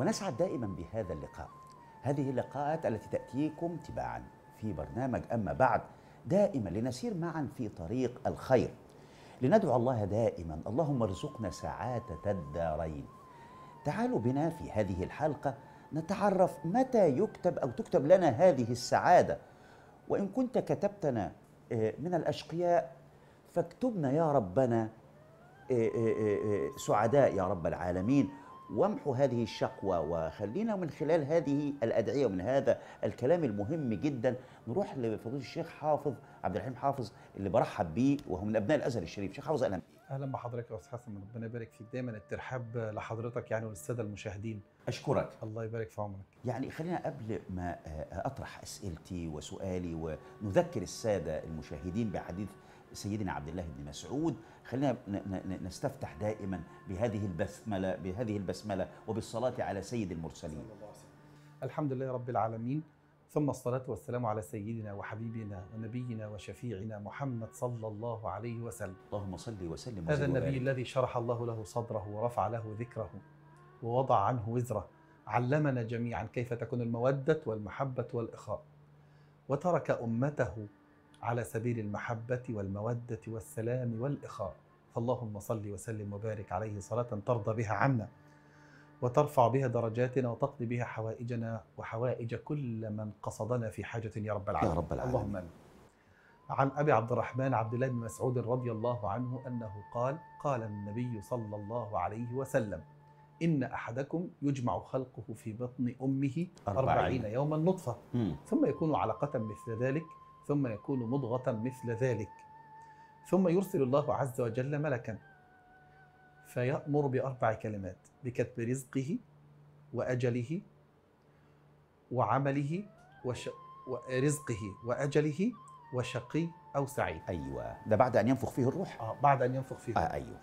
ونسعد دائما بهذا اللقاء هذه اللقاءات التي تأتيكم تباعا في برنامج أما بعد دائما لنسير معا في طريق الخير لندعو الله دائما اللهم ارزقنا سعادة الدارين تعالوا بنا في هذه الحلقة نتعرف متى يكتب أو تكتب لنا هذه السعادة وإن كنت كتبتنا آه، من الأشقياء فاكتبنا يا ربنا آه، آه، آه، سعداء يا رب العالمين وامحو هذه الشقوى وخلينا من خلال هذه الأدعية ومن هذا الكلام المهم جدا نروح لفضيلة الشيخ حافظ عبد الحليم حافظ اللي برحب بيه وهو من أبناء الأزهر الشريف شيخ حافظ أهلا اهلا بحضرتك يا استاذ حسن ربنا يبارك فيك دايما الترحاب لحضرتك يعني وللساده المشاهدين أشكرك الله يبارك في عمرك يعني خلينا قبل ما آه، أطرح أسئلتي وسؤالي ونذكر السادة المشاهدين بحديث سيدنا عبد الله بن مسعود خلينا ن- ن- نستفتح دائما بهذه البسملة بهذه البسملة وبالصلاة على سيد المرسلين الحمد لله رب العالمين ثم الصلاة والسلام على سيدنا وحبيبنا ونبينا وشفيعنا محمد صلى الله عليه وسلم اللهم صل وسلم هذا وزد النبي وبارك. الذي شرح الله له صدره ورفع له ذكره ووضع عنه وزره علمنا جميعا كيف تكون المودة والمحبة والإخاء وترك أمته على سبيل المحبة والمودة والسلام والإخاء فاللهم صل وسلم وبارك عليه صلاة ترضى بها عنا وترفع بها درجاتنا وتقضي بها حوائجنا وحوائج كل من قصدنا في حاجة يا رب العالمين رب العالمين. اللهم آمين عن أبي عبد الرحمن عبد الله بن مسعود رضي الله عنه أنه قال قال النبي صلى الله عليه وسلم إن أحدكم يجمع خلقه في بطن أمه أربعين. أربعين يوما نطفة مم. ثم يكون علقة مثل ذلك ثم يكون مضغة مثل ذلك ثم يرسل الله عز وجل ملكا فيأمر بأربع كلمات بكتب رزقه وأجله وعمله وش... ورزقه وأجله وشقي أو سعيد أيوة ده بعد أن ينفخ فيه الروح آه بعد أن ينفخ فيه آه أيوة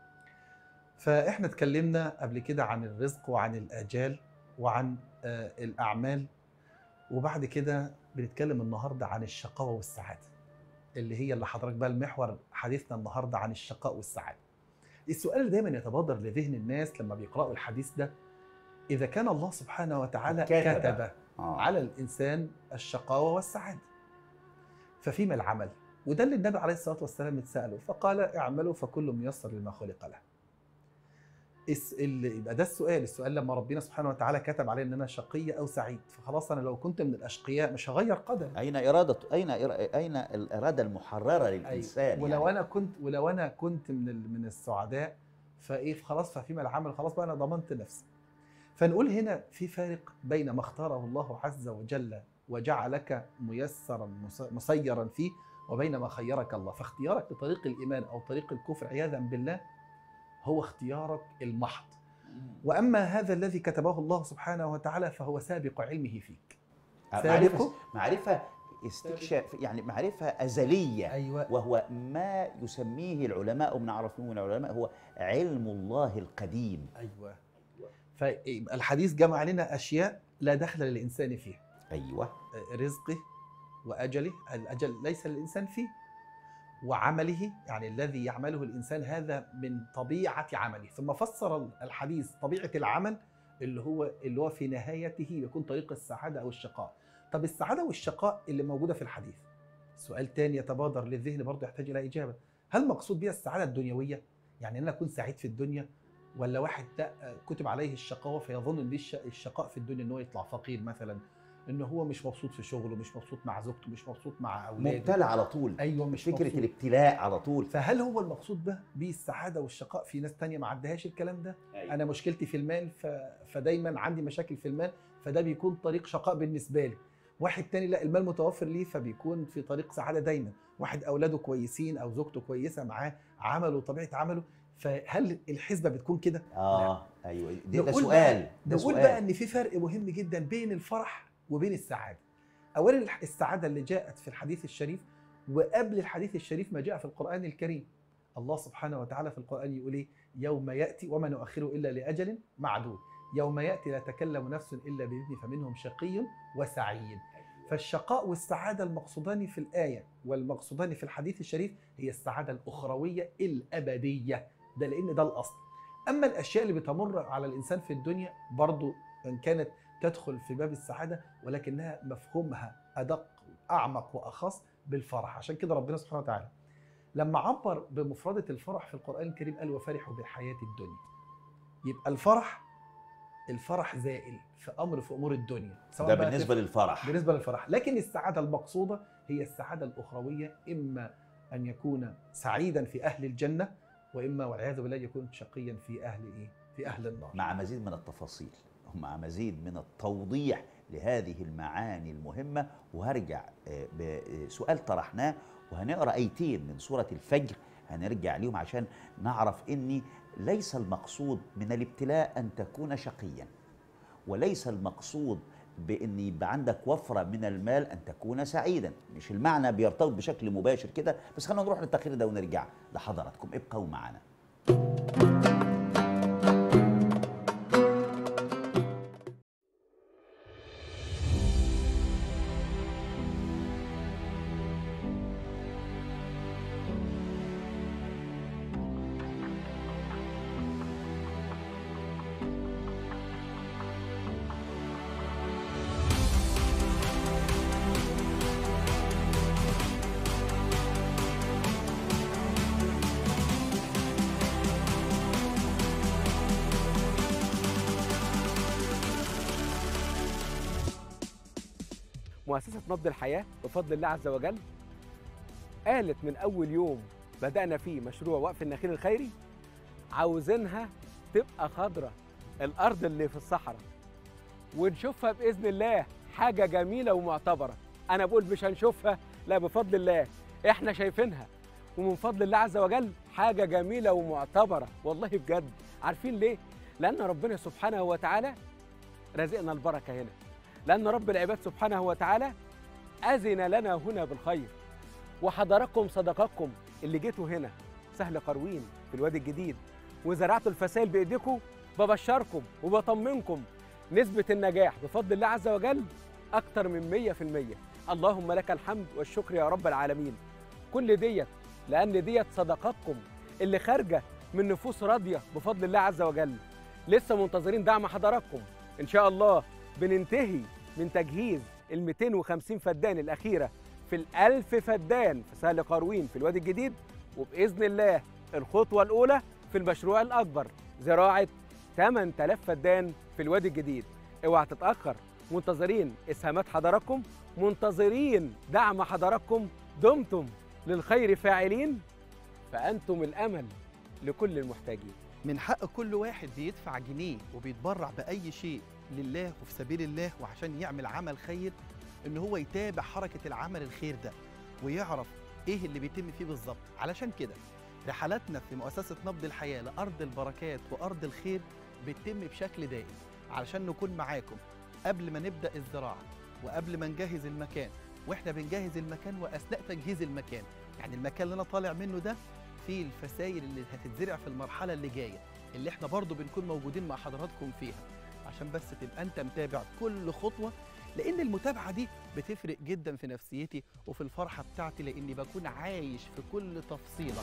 فاحنا اتكلمنا قبل كده عن الرزق وعن الاجال وعن آه، الاعمال وبعد كده بنتكلم النهارده عن الشقاوه والسعاده اللي هي اللي حضرتك بقى المحور حديثنا النهارده عن الشقاء والسعاده السؤال اللي دايما يتبادر لذهن الناس لما بيقرأوا الحديث ده إذا كان الله سبحانه وتعالى كتب. كتب, آه. على الإنسان الشقاوة والسعادة ففيما العمل وده اللي النبي عليه الصلاة والسلام اتسأله فقال اعملوا فكل ميسر لما خلق له الس- ال- يبقى ده السؤال السؤال لما ربنا سبحانه وتعالى كتب علي ان انا شقي او سعيد فخلاص انا لو كنت من الاشقياء مش هغير قدري أين إرادة أين إر- أين الإرادة المحررة للإنسان ولو يعني. انا كنت ولو انا كنت من ال- من السعداء فايه خلاص ففيما العمل خلاص بقى انا ضمنت نفسي فنقول هنا في فارق بين ما اختاره الله عز وجل وجعلك ميسرا مس- مسيرا فيه وبين ما خيرك الله فاختيارك لطريق الايمان او طريق الكفر عياذا بالله هو اختيارك المحض واما هذا الذي كتبه الله سبحانه وتعالى فهو سابق علمه فيك معرفة سابق معرفة استكشاف يعني معرفة أزلية ايوه وهو ما يسميه العلماء وبنعرف من العلماء هو علم الله القديم ايوه فالحديث جمع لنا اشياء لا دخل للانسان فيها أيوة رزقه واجله الاجل ليس للانسان فيه وعمله يعني الذي يعمله الانسان هذا من طبيعه عمله ثم فسر الحديث طبيعه العمل اللي هو اللي هو في نهايته يكون طريق السعاده او الشقاء طب السعاده والشقاء اللي موجوده في الحديث سؤال تاني يتبادر للذهن برضه يحتاج الى اجابه هل مقصود بها السعاده الدنيويه يعني ان انا اكون سعيد في الدنيا ولا واحد لا كتب عليه الشقاوه فيظن ان دي الش- الشقاء في الدنيا ان هو يطلع فقير مثلا ان هو مش مبسوط في شغله مش مبسوط مع زوجته مش مبسوط مع اولاده مبتلى على طول ايوه مش فكرة مبسوط. الابتلاء على طول فهل هو المقصود به بالسعاده والشقاء في ناس تانية ما عندهاش الكلام ده انا مشكلتي في المال ف... فدايما عندي مشاكل في المال فده بيكون طريق شقاء بالنسبه لي واحد تاني لا المال متوفر ليه فبيكون في طريق سعاده دايما واحد اولاده كويسين او زوجته كويسه معاه عمله طبيعه عمله فهل الحسبه بتكون كده اه ايوه ده, ده نقول سؤال بقى ده نقول سؤال بقى ان في فرق مهم جدا بين الفرح وبين السعاده اولا الح- السعاده اللي جاءت في الحديث الشريف وقبل الحديث الشريف ما جاء في القران الكريم الله سبحانه وتعالى في القران يقول ايه يوم ياتي وما نؤخره الا لاجل معدود يوم ياتي لا تكلم نفس الا باذنه فمنهم شقي وسعيد فالشقاء والسعاده المقصودان في الايه والمقصودان في الحديث الشريف هي السعاده الاخرويه الابديه ده لان ده الاصل اما الاشياء اللي بتمر على الانسان في الدنيا برضو وان كانت تدخل في باب السعاده ولكنها مفهومها ادق اعمق واخص بالفرح عشان كده ربنا سبحانه وتعالى لما عبر بمفردة الفرح في القرآن الكريم قال وفرحوا بالحياة الدنيا يبقى الفرح الفرح زائل في أمر في أمور الدنيا سواء ده بقى بالنسبه تف- للفرح بالنسبة للفرح لكن السعادة المقصودة هي السعادة الأخروية إما أن يكون سعيدا في أهل الجنة وإما والعياذ بالله يكون شقيا في أهل إيه؟ في أهل النار مع مزيد من التفاصيل ومع مزيد من التوضيح لهذه المعاني المهمة وهرجع آه، بسؤال طرحناه وهنقرأ آيتين من سورة الفجر هنرجع ليهم عشان نعرف إن ليس المقصود من الابتلاء أن تكون شقيا وليس المقصود بأن يبقى عندك وفرة من المال أن تكون سعيدا مش المعنى بيرتبط بشكل مباشر كده بس خلينا نروح للتقرير ده ونرجع لحضراتكم ابقوا معنا مؤسسة نبض الحياة بفضل الله عز وجل قالت من أول يوم بدأنا فيه مشروع وقف النخيل الخيري عاوزينها تبقى خضرة الأرض اللي في الصحراء ونشوفها بإذن الله حاجة جميلة ومعتبرة أنا بقول مش هنشوفها لا بفضل الله إحنا شايفينها ومن فضل الله عز وجل حاجة جميلة ومعتبرة والله بجد عارفين ليه؟ لأن ربنا سبحانه وتعالى رزقنا البركة هنا لأن رب العباد سبحانه وتعالى أذن لنا هنا بالخير وحضركم صدقاتكم اللي جيتوا هنا سهل قروين في الوادي الجديد وزرعتوا الفسائل بإيديكم ببشركم وبطمنكم نسبة النجاح بفضل الله عز وجل أكتر من 100% اللهم لك الحمد والشكر يا رب العالمين كل ديت لأن ديت صدقاتكم اللي خارجة من نفوس راضية بفضل الله عز وجل لسه منتظرين دعم حضراتكم إن شاء الله بننتهي من تجهيز ال 250 فدان الأخيرة في الألف فدان في سهل قروين في الوادي الجديد وبإذن الله الخطوة الأولى في المشروع الأكبر زراعة 8000 فدان في الوادي الجديد اوعى تتأخر منتظرين إسهامات حضراتكم منتظرين دعم حضراتكم دمتم للخير فاعلين فأنتم الأمل لكل المحتاجين من حق كل واحد بيدفع جنيه وبيتبرع بأي شيء لله وفي سبيل الله وعشان يعمل عمل خير إن هو يتابع حركة العمل الخير ده ويعرف إيه اللي بيتم فيه بالظبط علشان كده رحلاتنا في مؤسسة نبض الحياة لأرض البركات وأرض الخير بتتم بشكل دائم علشان نكون معاكم قبل ما نبدأ الزراعة وقبل ما نجهز المكان واحنا بنجهز المكان واثناء تجهيز المكان يعني المكان اللي انا طالع منه ده فيه الفسائل اللي هتتزرع في المرحله اللي جايه اللي احنا برضو بنكون موجودين مع حضراتكم فيها عشان بس تبقى انت متابع كل خطوه لان المتابعه دي بتفرق جدا في نفسيتي وفي الفرحه بتاعتي لاني بكون عايش في كل تفصيله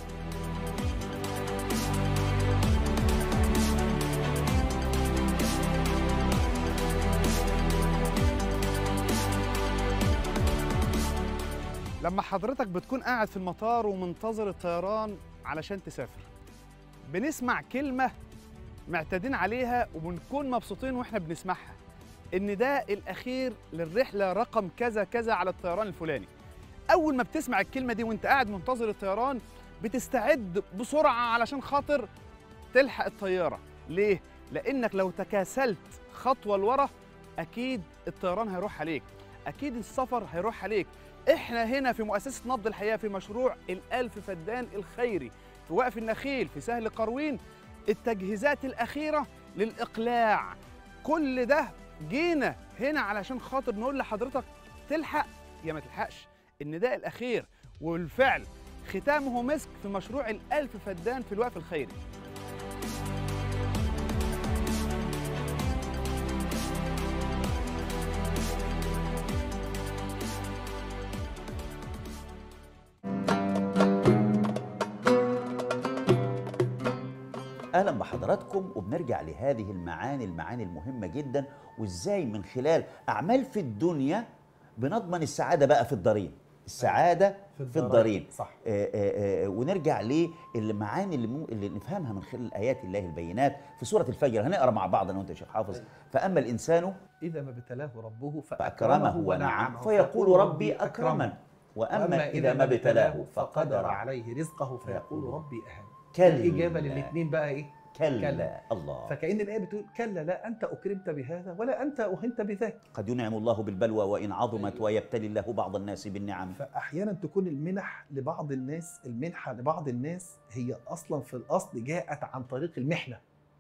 لما حضرتك بتكون قاعد في المطار ومنتظر الطيران علشان تسافر بنسمع كلمة معتادين عليها وبنكون مبسوطين واحنا بنسمعها ان ده الاخير للرحلة رقم كذا كذا على الطيران الفلاني اول ما بتسمع الكلمة دي وانت قاعد منتظر الطيران بتستعد بسرعة علشان خاطر تلحق الطيارة ليه؟ لانك لو تكاسلت خطوة لورا اكيد الطيران هيروح عليك اكيد السفر هيروح عليك احنا هنا في مؤسسه نبض الحياه في مشروع الالف فدان الخيري في وقف النخيل في سهل قروين التجهيزات الاخيره للاقلاع كل ده جينا هنا علشان خاطر نقول لحضرتك تلحق يا ما تلحقش النداء الاخير والفعل ختامه مسك في مشروع الالف فدان في الوقف الخيري اهلا بحضراتكم وبنرجع لهذه المعاني المعاني المهمه جدا وازاي من خلال اعمال في الدنيا بنضمن السعاده بقى في الدارين السعاده في الدارين صح آه، آه، آه، ونرجع للمعاني اللي, مو اللي نفهمها من خلال ايات الله البينات في سوره الفجر هنقرا مع بعض انا وانت يا شيخ حافظ فاما الانسان اذا ما ابتلاه ربه فاكرمه ونعم فيقول ربي اكرمن واما اذا ما ابتلاه فقدر عليه رزقه فيقول ربي اهان كلا الاجابه للاثنين بقى ايه كلا, كلا. الله فكأن الآية بتقول كلا لا أنت أكرمت بهذا ولا أنت أهنت بذاك قد ينعم الله بالبلوى وان عظمت ويبتلي الله بعض الناس بالنعم فأحيانا تكون المنح لبعض الناس المنحة لبعض الناس هي أصلا في الأصل جاءت عن طريق المحنة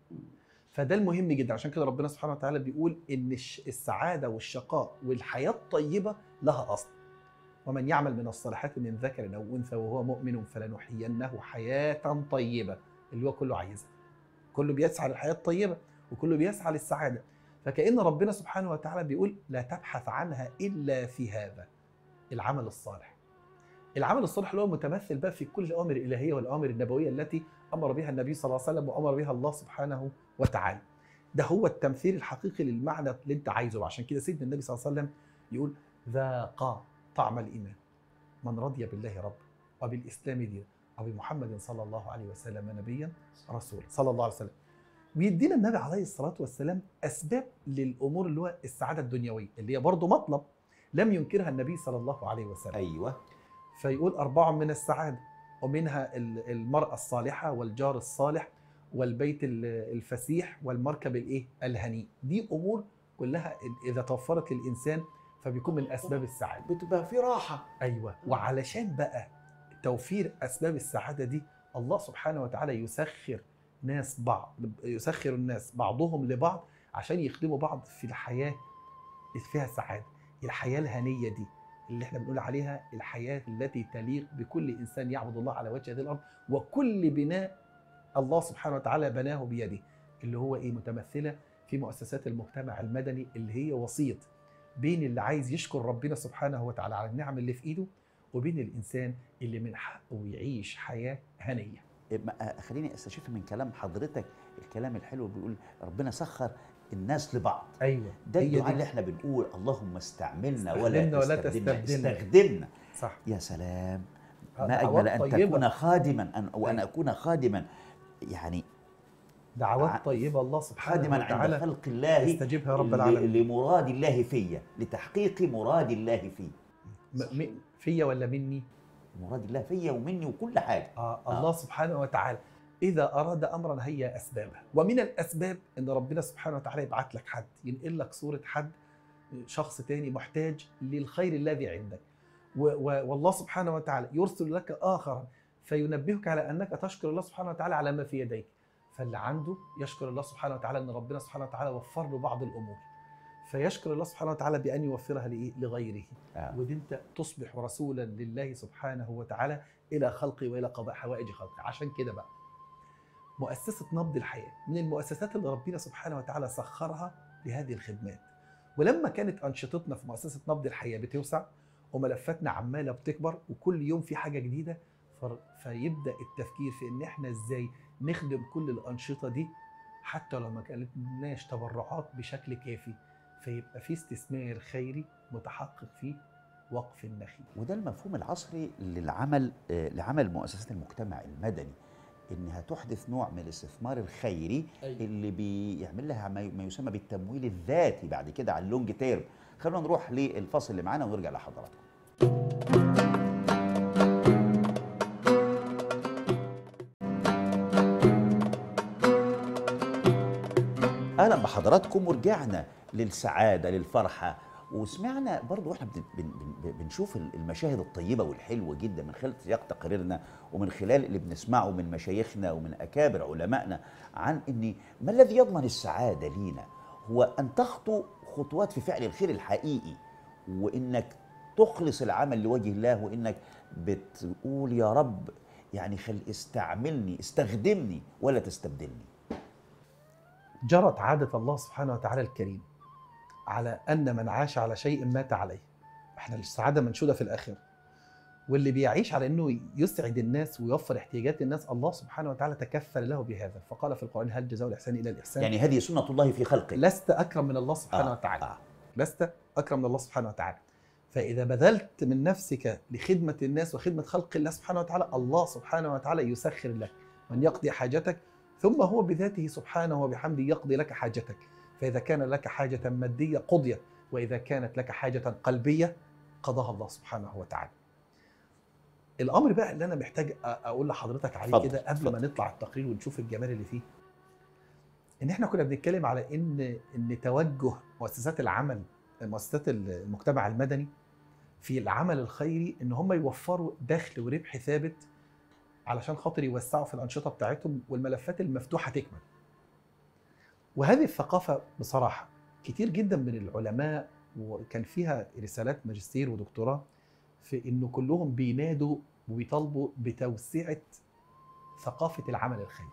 فده المهم جدا عشان كده ربنا سبحانه وتعالى بيقول إن الش- السعادة والشقاء والحياة الطيبة لها أصل ومن يعمل من الصالحات من ذكر أو أنثى وهو مؤمن فلنحيينه حياة طيبة اللي هو كله عايزها كله بيسعى للحياة الطيبة وكله بيسعى للسعادة فكأن ربنا سبحانه وتعالى بيقول لا تبحث عنها إلا في هذا العمل الصالح العمل الصالح اللي هو متمثل بقى في كل الأوامر الإلهية والأوامر النبوية التي أمر بها النبي صلى الله عليه وسلم وأمر بها الله سبحانه وتعالى ده هو التمثيل الحقيقي للمعنى اللي انت عايزه عشان كده سيدنا النبي صلى الله عليه وسلم يقول ذاق طعم الإيمان من رضي بالله رب وبالإسلام دينا وبمحمد صلى الله عليه وسلم نبيا رسولا صلى الله عليه وسلم ويدينا النبي عليه الصلاة والسلام أسباب للأمور اللي هو السعادة الدنيوية اللي هي برضه مطلب لم ينكرها النبي صلى الله عليه وسلم ايوه فيقول أربع من السعادة ومنها ال- المرأة الصالحة والجار الصالح والبيت ال- الفسيح والمركب الايه الهنيء دي أمور كلها إذا توفرت للإنسان فبيكون من أسباب السعادة بتبقى في راحه ايوه وعلشان بقى توفير اسباب السعاده دي الله سبحانه وتعالى يسخر ناس بعض يسخر الناس بعضهم لبعض عشان يخدموا بعض في الحياه اللي فيها سعاده الحياه الهنيه دي اللي احنا بنقول عليها الحياه التي تليق بكل انسان يعبد الله على وجه هذه الارض وكل بناء الله سبحانه وتعالى بناه بيده اللي هو ايه متمثله في مؤسسات المجتمع المدني اللي هي وسيط بين اللي عايز يشكر ربنا سبحانه وتعالى على النعم اللي في ايده وبين الانسان اللي من حقه يعيش حياه هنيه ما- خليني استشف من كلام حضرتك الكلام الحلو بيقول ربنا سخر الناس لبعض ايوه ده هي الدعاء دي. اللي احنا بنقول اللهم استعملنا استخدمنا ولا ولا تستخدمنا تستبدلنا. استخدمنا صح يا سلام ما دعوات اجمل ان طيبة. تكون خادما أن وان أيوة. اكون خادما يعني دعوات ع- طيبه الله سبحانه خادما عند وتعالى خلق الله يستجيبها يا رب ل- العالمين لمراد الله فيا لتحقيق مراد الله في م- م- فيا ولا مني مراد الله فيا ومني وكل حاجه آه آه. الله سبحانه وتعالى إذا أراد أمرا هيا أسبابه ومن الأسباب إن ربنا سبحانه وتعالى يبعت لك حد ينقل لك صورة حد شخص تاني محتاج للخير الذي عندك و و والله سبحانه وتعالى يرسل لك آخرا فينبهك على أنك تشكر الله سبحانه وتعالى على ما في يديك فاللي عنده يشكر الله سبحانه وتعالى أن ربنا سبحانه وتعالى وفر له بعض الأمور فيشكر الله سبحانه وتعالى بأن يوفرها لإيه؟ لغيره آه. ودي انت تصبح رسولا لله سبحانه وتعالى الى خلقه والى قضاء حوائج خلقه عشان كده بقى مؤسسه نبض الحياه من المؤسسات اللي ربنا سبحانه وتعالى سخرها لهذه الخدمات ولما كانت انشطتنا في مؤسسه نبض الحياه بتوسع وملفاتنا عماله بتكبر وكل يوم في حاجه جديده فر- فيبدا التفكير في ان احنا ازاي نخدم كل الانشطه دي حتى لو ما كانتناش تبرعات بشكل كافي فيبقى في استثمار خيري متحقق فيه وقف النخيل وده المفهوم العصري للعمل آه، لعمل مؤسسات المجتمع المدني انها تحدث نوع من الاستثمار الخيري اللي بيعمل لها ما ما يسمى بالتمويل الذاتي بعد كده على اللونج تيرم خلونا نروح للفصل اللي معانا ونرجع لحضراتكم اهلا بحضراتكم ورجعنا للسعاده للفرحه وسمعنا برضو واحنا بن- بن- بن- بنشوف المشاهد الطيبه والحلوه جدا من خلال سياق تقاريرنا ومن خلال اللي بنسمعه من مشايخنا ومن اكابر علمائنا عن ان ما الذي يضمن السعاده لينا هو ان تخطو خطوات في فعل الخير الحقيقي وانك تخلص العمل لوجه الله وانك بتقول يا رب يعني خل استعملني استخدمني ولا تستبدلني جرت عادة الله سبحانه وتعالى الكريم على أن من عاش على شيء مات عليه احنا السعادة منشودة في الآخرة واللي بيعيش على انه يسعد الناس ويوفر احتياجات الناس الله سبحانه وتعالى تكفل له بهذا فقال في القران هل جزاء الاحسان الا الاحسان يعني هذه سنه الله في خلقه لست اكرم من الله سبحانه آه، وتعالى آه. لست اكرم من الله سبحانه وتعالى فاذا بذلت من نفسك لخدمه الناس وخدمه خلق الله سبحانه وتعالى الله سبحانه وتعالى يسخر لك من يقضي حاجتك ثم هو بذاته سبحانه وبحمده يقضي لك حاجتك فاذا كان لك حاجه ماديه قضيت واذا كانت لك حاجه قلبيه قضاها الله سبحانه وتعالى الامر بقى اللي انا محتاج أ- اقول لحضرتك عليه اتفضل، كده قبل اتفضل. ما نطلع التقرير ونشوف الجمال اللي فيه ان احنا كنا بنتكلم على ان ان توجه مؤسسات العمل مؤسسات المجتمع المدني في العمل الخيري ان هم يوفروا دخل وربح ثابت علشان خاطر يوسعوا في الانشطه بتاعتهم والملفات المفتوحه تكمل. وهذه الثقافه بصراحه كتير جدا من العلماء وكان فيها رسالات ماجستير ودكتوراه في انه كلهم بينادوا وبيطالبوا بتوسعه ثقافه العمل الخيري.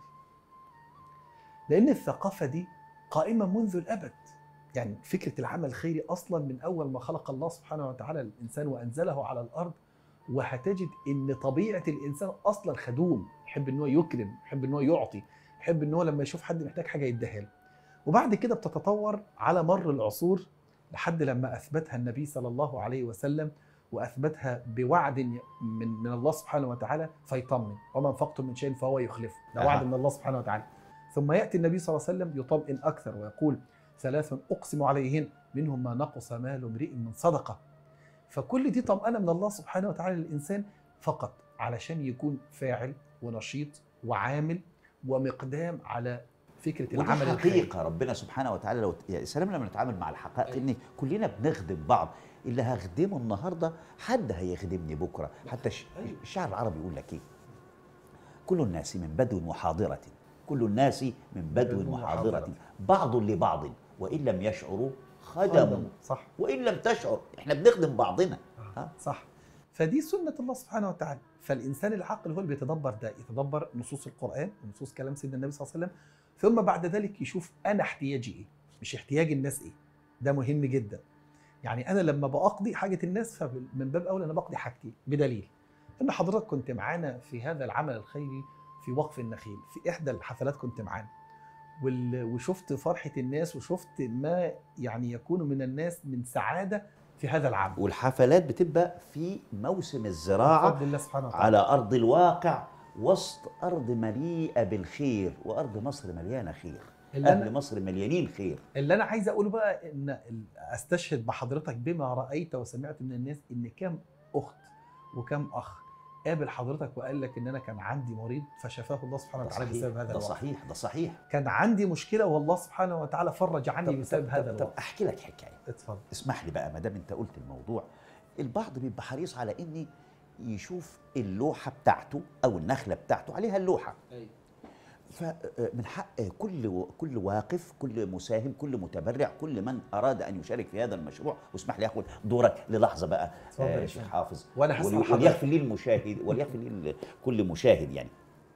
لان الثقافه دي قائمه منذ الابد. يعني فكره العمل الخيري اصلا من اول ما خلق الله سبحانه وتعالى الانسان وانزله على الارض وهتجد ان طبيعه الانسان اصلا خدوم يحب ان هو يكرم يحب ان هو يعطي يحب ان هو لما يشوف حد محتاج حاجه يديها له وبعد كده بتتطور على مر العصور لحد لما اثبتها النبي صلى الله عليه وسلم واثبتها بوعد من من الله سبحانه وتعالى فيطمن وما انفقتم من شيء فهو يخلفه ده أها. وعد من الله سبحانه وتعالى ثم ياتي النبي صلى الله عليه وسلم يطمئن اكثر ويقول ثلاث اقسم عليهن منهم ما نقص مال امرئ من صدقه فكل دي طمأنة من الله سبحانه وتعالى للإنسان فقط علشان يكون فاعل ونشيط وعامل ومقدام على فكرة ودي العمل الخيري حقيقة ربنا سبحانه وتعالى لو يا سلام لما نتعامل مع الحقائق ان كلنا بنخدم بعض اللي هخدمه النهارده حد هيخدمني بكره حتى الش- الشعر العربي يقول لك ايه كل الناس من بدو وحاضرة كل الناس من بدو بدو وحاضرة وحاضرة. بعض لبعض وإن لم يشعروا خدموا صح وإن لم تشعر احنا بنخدم بعضنا ها؟ صح فدي سنة الله سبحانه وتعالى فالإنسان العاقل هو اللي بيتدبر ده يتدبر نصوص القرآن ونصوص كلام سيدنا النبي صلى الله عليه وسلم ثم بعد ذلك يشوف أنا احتياجي إيه مش احتياج الناس إيه ده مهم جدا يعني أنا لما بقضي حاجة الناس فمن باب أولى أنا بقضي حاجتي بدليل إن حضرتك كنت معانا في هذا العمل الخيري في وقف النخيل في إحدى الحفلات كنت معانا وال- وشفت فرحة الناس وشفت ما يعني يكون من الناس من سعادة في هذا العمل والحفلات بتبقى في موسم الزراعة بفضل الله سبحانه وتعالى على أرض الواقع وسط أرض مليئة بالخير وأرض مصر مليانة خير اللي أهل أنا, مصر مليانين خير اللي أنا عايز أقوله بقى إن ال- أستشهد بحضرتك بما رأيت وسمعت من الناس إن كم أخت وكم أخ قابل حضرتك وقال لك إن أنا كان عندي مريض فشفاه الله سبحانه ده وتعالى صحيح بسبب هذا ده الوقت صحيح ده صحيح كان عندي مشكلة والله سبحانه وتعالى فرج عني بسبب هذا طب الوقت أحكي لك حكاية اتفضل اسمح لي بقى ما دام أنت قلت الموضوع البعض بيبقى حريص على إني يشوف اللوحة بتاعته أو النخلة بتاعته عليها اللوحة فمن حق كل كل واقف كل مساهم كل متبرع كل من اراد ان يشارك في هذا المشروع واسمح لي اخد دورك للحظه بقى اتفضل يا آه شيخ فندم. حافظ وأنا هسأل ولي- حضرتك. وليغفر لي المشاهد وليغفر لي ال- كل مشاهد يعني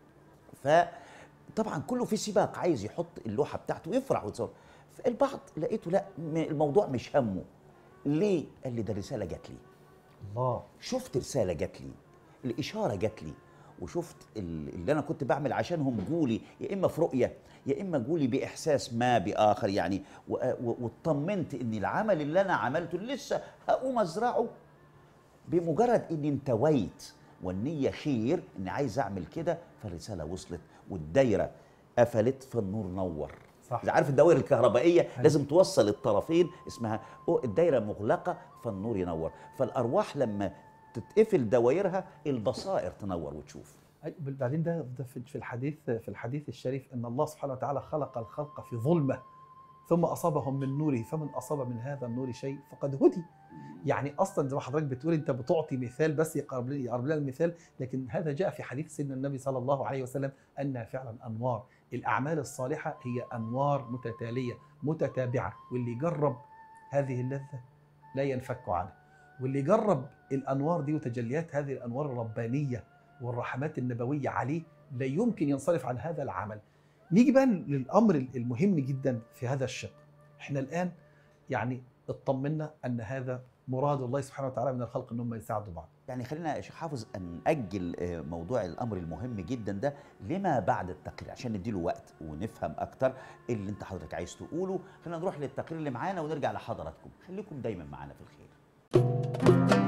فطبعا كله في سباق عايز يحط اللوحه بتاعته ويفرح ويتصور البعض لقيته لا م- الموضوع مش همه ليه؟ قال لي ده الرساله جات لي الله شفت رساله جات لي الاشاره جات لي وشفت ال- اللي انا كنت بعمل عشانهم جولي يا اما في رؤيه يا اما جولي باحساس ما باخر يعني و- و- واطمنت ان العمل اللي انا عملته اللي لسه هقوم ازرعه بمجرد اني انتويت والنيه خير اني عايز اعمل كده فالرساله وصلت والدايره قفلت فالنور نور صح إذا عارف الدوائر الكهربائيه لازم توصل الطرفين اسمها أو- الدايره مغلقه فالنور ينور فالارواح لما تتقفل دوائرها البصائر تنور وتشوف أي- بعدين ده ده في في الحديث في الحديث الشريف ان الله سبحانه وتعالى خلق الخلق في ظلمه ثم اصابهم من نوره فمن اصاب من هذا النور شيء فقد هدي يعني اصلا زي ما حضرتك بتقول انت بتعطي مثال بس يقرب لنا يقرب لنا المثال لكن هذا جاء في حديث سيدنا النبي صلى الله عليه وسلم انها فعلا انوار الاعمال الصالحه هي انوار متتاليه متتابعه واللي يجرب هذه اللذه لا ينفك عنها واللي يجرب الانوار دي وتجليات هذه الانوار الربانيه والرحمات النبويه عليه لا يمكن ينصرف عن هذا العمل نيجي بقى للامر المهم جدا في هذا الشق احنا الان يعني اطمنا ان هذا مراد الله سبحانه وتعالى من الخلق ان هم يساعدوا بعض يعني خلينا يا شيخ حافظ نأجل آه، موضوع الأمر المهم جدا ده لما بعد التقرير عشان نديله وقت ونفهم أكتر إيه اللي أنت حضرتك عايز تقوله خلينا نروح للتقرير اللي معانا ونرجع لحضراتكم خليكم دايما معانا في الخير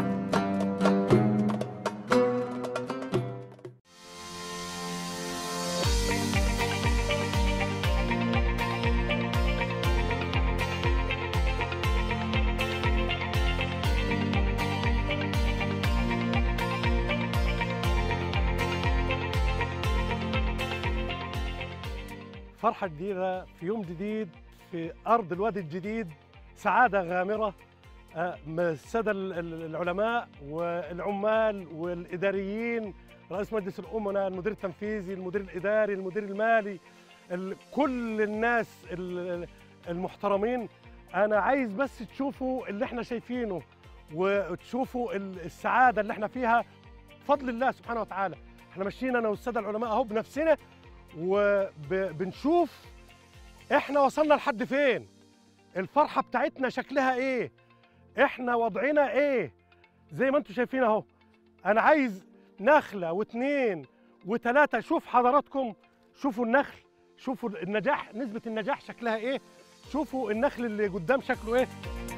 فرحة جديدة في يوم جديد في أرض الوادي الجديد سعادة غامرة آه، م- السادة ال- ال- العلماء والعمال والإداريين رئيس مجلس الأمناء المدير التنفيذي المدير الإداري المدير المالي ال- كل الناس ال- المحترمين أنا عايز بس تشوفوا اللي احنا شايفينه وتشوفوا ال- السعادة اللي احنا فيها بفضل الله سبحانه وتعالى احنا ماشيين أنا والسادة العلماء أهو بنفسنا وبنشوف احنا وصلنا لحد فين الفرحه بتاعتنا شكلها ايه احنا وضعنا ايه زي ما انتم شايفين اهو انا عايز نخله واثنين وثلاثه شوف حضراتكم شوفوا النخل شوفوا النجاح نسبه النجاح شكلها ايه شوفوا النخل اللي قدام شكله ايه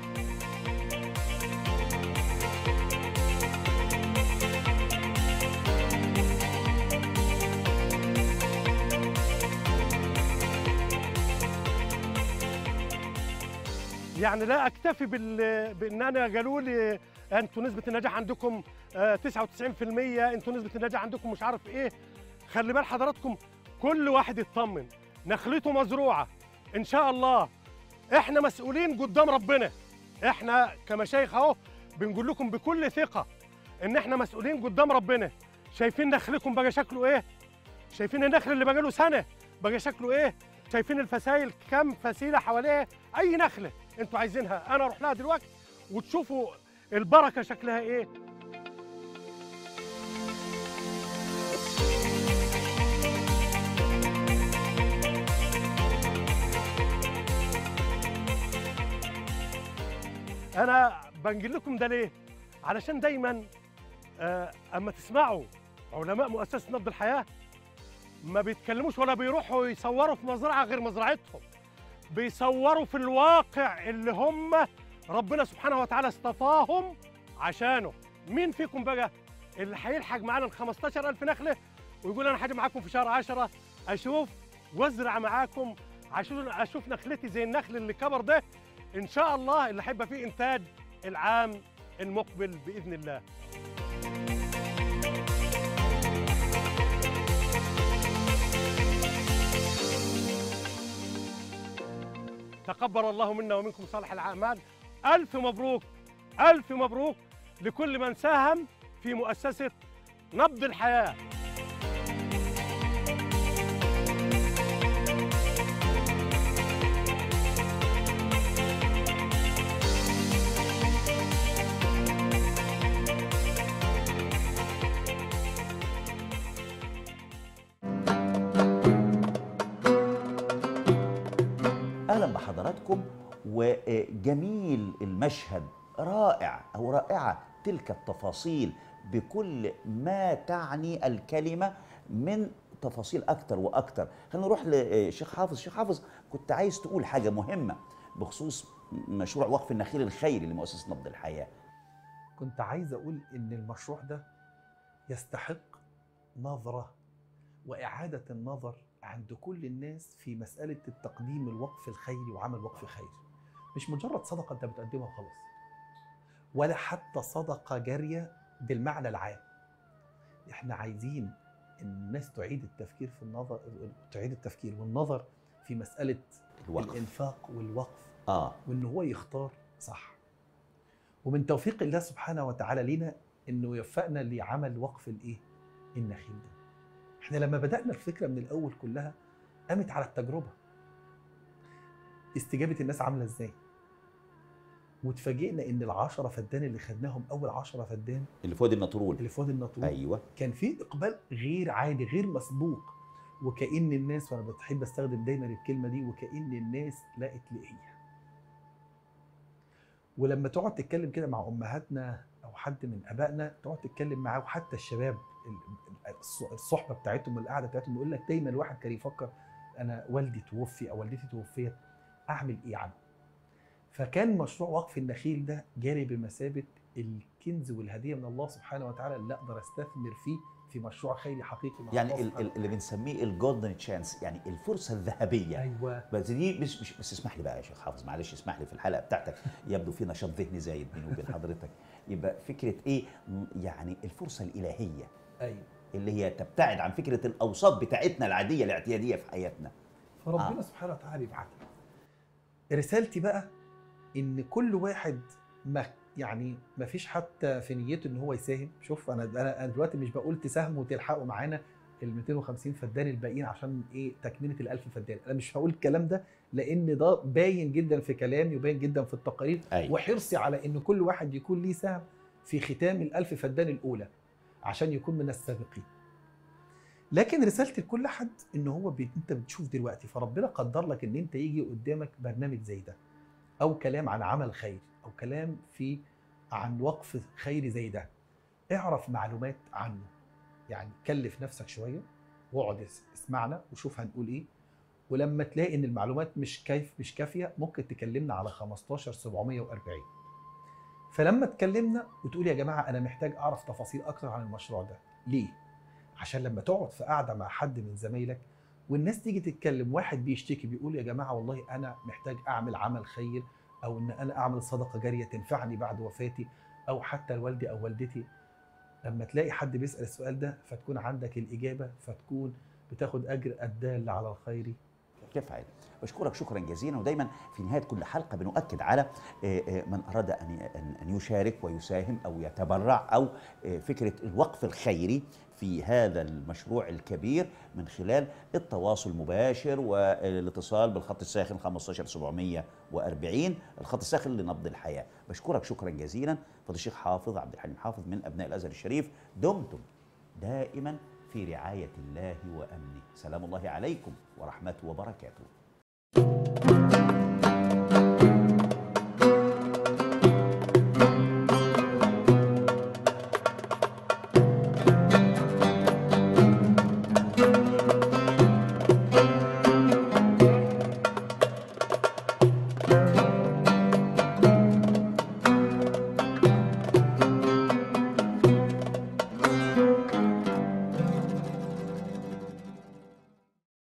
يعني لا اكتفي بال... بان انا قالوا لي انتوا نسبه النجاح عندكم آه، 99% انتوا نسبه النجاح عندكم مش عارف ايه خلي بال حضراتكم كل واحد يطمن نخلته مزروعه ان شاء الله احنا مسؤولين قدام ربنا احنا كمشايخ اهو بنقول لكم بكل ثقه ان احنا مسؤولين قدام ربنا شايفين نخلكم بقى شكله ايه شايفين النخل اللي بقى له سنه بقى شكله ايه شايفين الفسايل كم فسيله حواليها اي نخله انتوا عايزينها انا اروح لها دلوقتي وتشوفوا البركه شكلها ايه انا بنجي لكم ده ليه علشان دايما آه، اما تسمعوا علماء مؤسسه نبض الحياه ما بيتكلموش ولا بيروحوا يصوروا في مزرعه غير مزرعتهم بيصوروا في الواقع اللي هم ربنا سبحانه وتعالى اصطفاهم عشانه مين فيكم بقى اللي هيلحق معانا ال 15000 نخله ويقول انا هاجي معاكم في شهر 10 اشوف وازرع معاكم عشان اشوف نخلتي زي النخل اللي كبر ده ان شاء الله اللي هيبقى فيه انتاج العام المقبل باذن الله تقبل الله منا ومنكم صالح الاعمال الف مبروك الف مبروك لكل من ساهم في مؤسسه نبض الحياه اهلا بحضراتكم وجميل المشهد رائع او رائعه تلك التفاصيل بكل ما تعني الكلمه من تفاصيل اكتر واكتر خلينا نروح لشيخ حافظ شيخ حافظ كنت عايز تقول حاجه مهمه بخصوص مشروع وقف النخيل الخيري لمؤسسه نبض الحياه كنت عايز اقول ان المشروع ده يستحق نظره واعاده النظر عند كل الناس في مساله التقديم الوقف الخيري وعمل وقف خيري مش مجرد صدقه انت بتقدمها وخلاص ولا حتى صدقه جاريه بالمعنى العام احنا عايزين ان الناس تعيد التفكير في النظر تعيد التفكير والنظر في مساله الوقف الانفاق والوقف اه وان هو يختار صح ومن توفيق الله سبحانه وتعالى لنا انه يوفقنا لعمل وقف الايه النخيل ده احنا لما بدانا الفكره من الاول كلها قامت على التجربه استجابه الناس عامله ازاي واتفاجئنا ان العشرة فدان اللي خدناهم اول عشرة فدان اللي فؤاد النطرول اللي فؤاد النطرون ايوه كان في اقبال غير عادي غير مسبوق وكأن الناس وانا بحب استخدم دايما الكلمه دي وكأن الناس لقت لقيه ولما تقعد تتكلم كده مع امهاتنا او حد من ابائنا تقعد تتكلم معاه وحتى الشباب ال- الص- الصحبه بتاعتهم والقعده بتاعتهم يقول لك دايما الواحد كان يفكر انا والدي توفي او والدتي توفيت اعمل ايه عنه فكان مشروع وقف النخيل ده جاري بمثابه الكنز والهديه من الله سبحانه وتعالى اللي اقدر استثمر فيه في مشروع خيري حقيقي مع يعني الله ال- سبحانه ال- اللي بنسميه الجولدن تشانس يعني الفرصه الذهبيه ايوه بس دي مش, مش بس اسمح لي بقى يا شيخ حافظ معلش اسمح لي في الحلقه بتاعتك يبدو في نشاط ذهني زايد بيني وبين حضرتك يبقى فكره ايه م- يعني الفرصه الالهيه ايوه اللي هي تبتعد عن فكره الاوساط بتاعتنا العاديه الاعتياديه في حياتنا فربنا آه. سبحانه وتعالى بيبعتها رسالتي بقى ان كل واحد ما يعني ما فيش حتى في نيته ان هو يساهم شوف انا انا أنا دلوقتي مش بقول تساهموا وتلحقوا معانا ال 250 فدان الباقيين عشان ايه تكمله ال 1000 فدان انا مش هقول الكلام ده لان ده باين جدا في كلامي وباين جدا في التقارير ايوه وحرصي على ان كل واحد يكون ليه سهم في ختام الألف فدان الأولى عشان يكون من السابقين لكن رسالتي لكل حد ان هو بي... انت بتشوف دلوقتي فربنا قدر لك ان انت يجي قدامك برنامج زي ده او كلام عن عمل خير او كلام في عن وقف خيري زي ده اعرف معلومات عنه يعني كلف نفسك شويه واقعد اس- اسمعنا وشوف هنقول ايه ولما تلاقي ان المعلومات مش كيف مش كافيه ممكن تكلمنا على 15 740 فلما اتكلمنا وتقول يا جماعه انا محتاج اعرف تفاصيل اكتر عن المشروع ده ليه عشان لما تقعد في قاعده مع حد من زمايلك والناس تيجي تتكلم واحد بيشتكي بيقول يا جماعه والله انا محتاج اعمل عمل خير او ان انا اعمل صدقه جاريه تنفعني بعد وفاتي او حتى لوالدي او والدتي لما تلاقي حد بيسال السؤال ده فتكون عندك الاجابه فتكون بتاخد اجر الدال على الخير كفايه بشكرك شكرا جزيلا ودايما في نهايه كل حلقه بنؤكد على آه، آه، من اراد ان أن- ان يشارك ويساهم او يتبرع او آه، فكره الوقف الخيري في هذا المشروع الكبير من خلال التواصل المباشر والاتصال بالخط الساخن 15740 الخط الساخن لنبض الحياه بشكرك شكرا جزيلا فضل الشيخ حافظ عبد الحليم حافظ من ابناء الازهر الشريف دمتم دائما في رعايه الله وامنه سلام الله عليكم ورحمته وبركاته